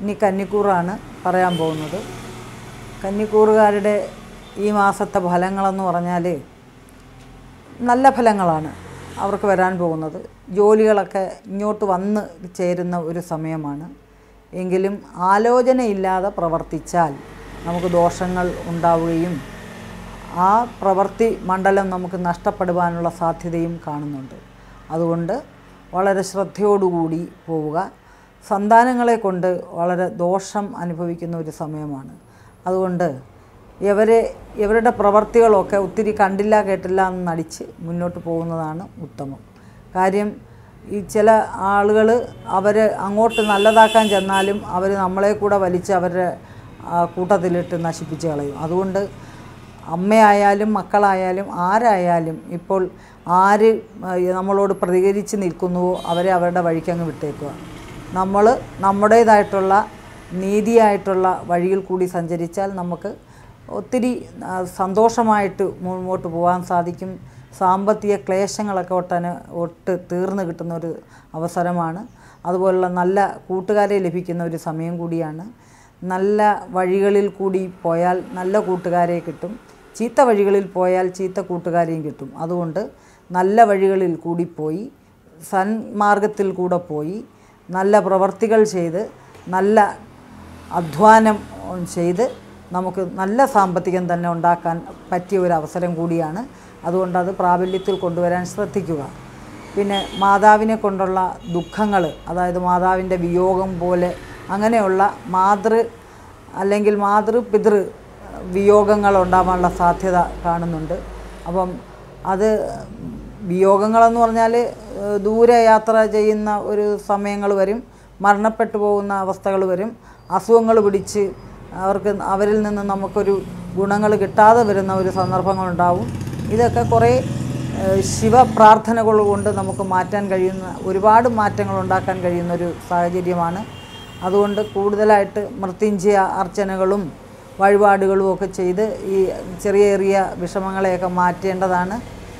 ഇനി കന്നിക്കൂറാണ് പറയാൻ പോകുന്നത് കന്നിക്കൂറുകാരുടെ ഈ മാസത്തെ ഫലങ്ങളെന്ന് പറഞ്ഞാൽ നല്ല ഫലങ്ങളാണ് അവർക്ക് വരാൻ പോകുന്നത് ജോലികളൊക്കെ ഇങ്ങോട്ട് വന്ന് ചേരുന്ന ഒരു സമയമാണ് എങ്കിലും ആലോചനയില്ലാതെ പ്രവർത്തിച്ചാൽ നമുക്ക് ദോഷങ്ങൾ ഉണ്ടാവുകയും ആ പ്രവൃത്തി മണ്ഡലം നമുക്ക് നഷ്ടപ്പെടുവാനുള്ള സാധ്യതയും കാണുന്നുണ്ട് അതുകൊണ്ട് വളരെ ശ്രദ്ധയോടുകൂടി പോവുക സന്താനങ്ങളെ കൊണ്ട് വളരെ ദോഷം അനുഭവിക്കുന്ന ഒരു സമയമാണ് അതുകൊണ്ട് ഇവരെ ഇവരുടെ പ്രവർത്തികളൊക്കെ ഒത്തിരി കണ്ടില്ല കേട്ടില്ല എന്ന് നടിച്ച് മുന്നോട്ട് പോകുന്നതാണ് ഉത്തമം കാര്യം ഈ ചില ആളുകൾ അവർ അങ്ങോട്ട് നല്ലതാക്കാൻ ചെന്നാലും അവർ നമ്മളെ കൂടെ വലിച്ച് അവരുടെ ആ, കൂട്ടത്തിലിട്ട് നശിപ്പിച്ച് കളയും അതുകൊണ്ട് അമ്മയായാലും മക്കളായാലും ആരായാലും ഇപ്പോൾ ആര് ആ, നമ്മളോട് പ്രതികരിച്ച് നിൽക്കുന്നുവോ അവരെ അവരുടെ വഴിക്കങ്ങ് വിട്ടേക്കുക നമ്മൾ നമ്മുടേതായിട്ടുള്ള നീതിയായിട്ടുള്ള വഴിയിൽ കൂടി സഞ്ചരിച്ചാൽ നമുക്ക് ഒത്തിരി ആ, സന്തോഷമായിട്ട് മുന്നോട്ട് പോകാൻ സാധിക്കും സാമ്പത്തിക ക്ലേശങ്ങളൊക്കെ ഒട്ടന് ഒട്ട് തീർന്നു കിട്ടുന്ന ഒരു അവസരമാണ് അതുപോലുള്ള നല്ല കൂട്ടുകാരെ ലഭിക്കുന്ന ഒരു സമയം കൂടിയാണ് നല്ല വഴികളിൽ കൂടി പോയാൽ നല്ല കൂട്ടുകാരെ കിട്ടും ചീത്ത വഴികളിൽ പോയാൽ ചീത്ത കൂട്ടുകാരെയും കിട്ടും അതുകൊണ്ട് നല്ല വഴികളിൽ കൂടി പോയി സന്മാർഗത്തിൽ കൂടെ പോയി നല്ല പ്രവർത്തികൾ ചെയ്ത് നല്ല അധ്വാനം ചെയ്ത് നമുക്ക് നല്ല സാമ്പത്തികം തന്നെ ഉണ്ടാക്കാൻ പറ്റിയ ഒരു അവസരം കൂടിയാണ് അതുകൊണ്ട് അത് പ്രാബല്യത്തിൽ കൊണ്ടുവരാൻ ശ്രദ്ധിക്കുക പിന്നെ മാതാവിനെ കൊണ്ടുള്ള ദുഃഖങ്ങൾ അതായത് മാതാവിൻ്റെ വിയോഗം പോലെ അങ്ങനെയുള്ള മാതൃ അല്ലെങ്കിൽ മാതൃ പിതൃ വിയോഗങ്ങൾ ഉണ്ടാവാനുള്ള സാധ്യത കാണുന്നുണ്ട് അപ്പം അത് വിയോഗങ്ങളെന്ന് പറഞ്ഞാൽ ഏഹ്, ദൂരെ യാത്ര ചെയ്യുന്ന ഒരു സമയങ്ങൾ വരും മരണപ്പെട്ടു പോകുന്ന അവസ്ഥകൾ വരും അസുഖങ്ങൾ പിടിച്ച് അവർക്ക് അവരിൽ നിന്ന് നമുക്കൊരു ഗുണങ്ങൾ കിട്ടാതെ വരുന്ന ഒരു സന്ദർഭങ്ങളുണ്ടാവും ഇതൊക്കെ കുറേ ഏഹ്, ശിവപ്രാർത്ഥനകൾ കൊണ്ട് നമുക്ക് മാറ്റാൻ കഴിയുന്ന ഒരുപാട് മാറ്റങ്ങൾ ഉണ്ടാക്കാൻ കഴിയുന്ന ഒരു സാഹചര്യമാണ് അതുകൊണ്ട് കൂടുതലായിട്ട് മൃത്യുഞ്ജയ അർച്ചനകളും വഴിപാടുകളും ഒക്കെ ചെയ്ത് ഈ ചെറിയ ചെറിയ വിഷമങ്ങളെയൊക്കെ മാറ്റേണ്ടതാണ്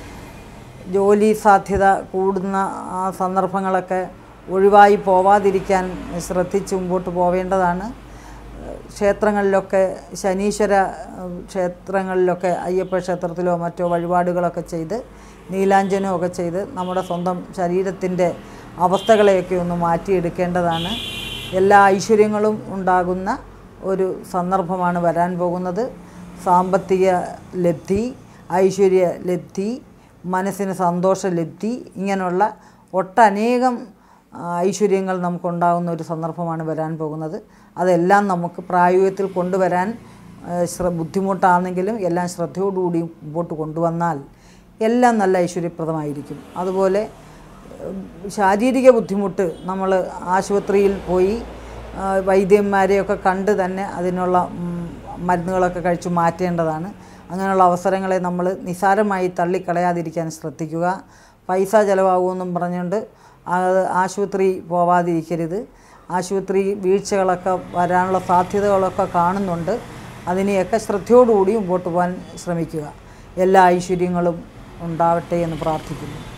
ജോലി സാധ്യത കൂടുന്ന ആ സന്ദർഭങ്ങളൊക്കെ ഒഴിവായി പോവാതിരിക്കാൻ ശ്രദ്ധിച്ച് മുമ്പോട്ട് പോവേണ്ടതാണ് ക്ഷേത്രങ്ങളിലൊക്കെ ശനീശ്വര ഏഹ്, ക്ഷേത്രങ്ങളിലൊക്കെ അയ്യപ്പ ക്ഷേത്രത്തിലോ മറ്റോ വഴിപാടുകളൊക്കെ ചെയ്ത് നീലാഞ്ജനമൊക്കെ ചെയ്ത് നമ്മുടെ സ്വന്തം ശരീരത്തിൻ്റെ അവസ്ഥകളെയൊക്കെ ഒന്ന് മാറ്റിയെടുക്കേണ്ടതാണ് എല്ലാ ഐശ്വര്യങ്ങളും ഉണ്ടാകുന്ന ഒരു സന്ദർഭമാണ് വരാൻ പോകുന്നത് സാമ്പത്തിക ലബ്ധി ഐശ്വര്യ ലബ്ധി മനസ്സിന് സന്തോഷ ലബ്ധി ഇങ്ങനെയുള്ള ഒട്ടനേകം ആ, ഐശ്വര്യങ്ങൾ നമുക്കുണ്ടാകുന്ന ഒരു സന്ദർഭമാണ് വരാൻ പോകുന്നത് അതെല്ലാം നമുക്ക് പ്രായോഗികത്തിൽ കൊണ്ടുവരാൻ ആ, ശ്ര ബുദ്ധിമുട്ടാണെങ്കിലും എല്ലാം ശ്രദ്ധയോടുകൂടി മുമ്പോട്ട് കൊണ്ടുവന്നാൽ എല്ലാം നല്ല ഐശ്വര്യപ്രദമായിരിക്കും അതുപോലെ ഉം, ശാരീരിക ബുദ്ധിമുട്ട് നമ്മൾ ആശുപത്രിയിൽ പോയി ആ, വൈദ്യന്മാരെയൊക്കെ കണ്ട് തന്നെ അതിനുള്ള ഉം, മരുന്നുകളൊക്കെ കഴിച്ച് മാറ്റേണ്ടതാണ് അങ്ങനെയുള്ള അവസരങ്ങളെ നമ്മൾ നിസാരമായി തള്ളിക്കളയാതിരിക്കാൻ ശ്രദ്ധിക്കുക പൈസ ചിലവാകുമെന്നും പറഞ്ഞുകൊണ്ട് അത് ആശുപത്രി പോവാതിരിക്കരുത് ആശുപത്രി വീഴ്ചകളൊക്കെ വരാനുള്ള സാധ്യതകളൊക്കെ കാണുന്നുണ്ട് അതിനെയൊക്കെ ശ്രദ്ധയോടുകൂടി മുമ്പോട്ട് പോകാൻ ശ്രമിക്കുക എല്ലാ ഐശ്വര്യങ്ങളും ഉണ്ടാവട്ടെ എന്ന് പ്രാർത്ഥിക്കുന്നു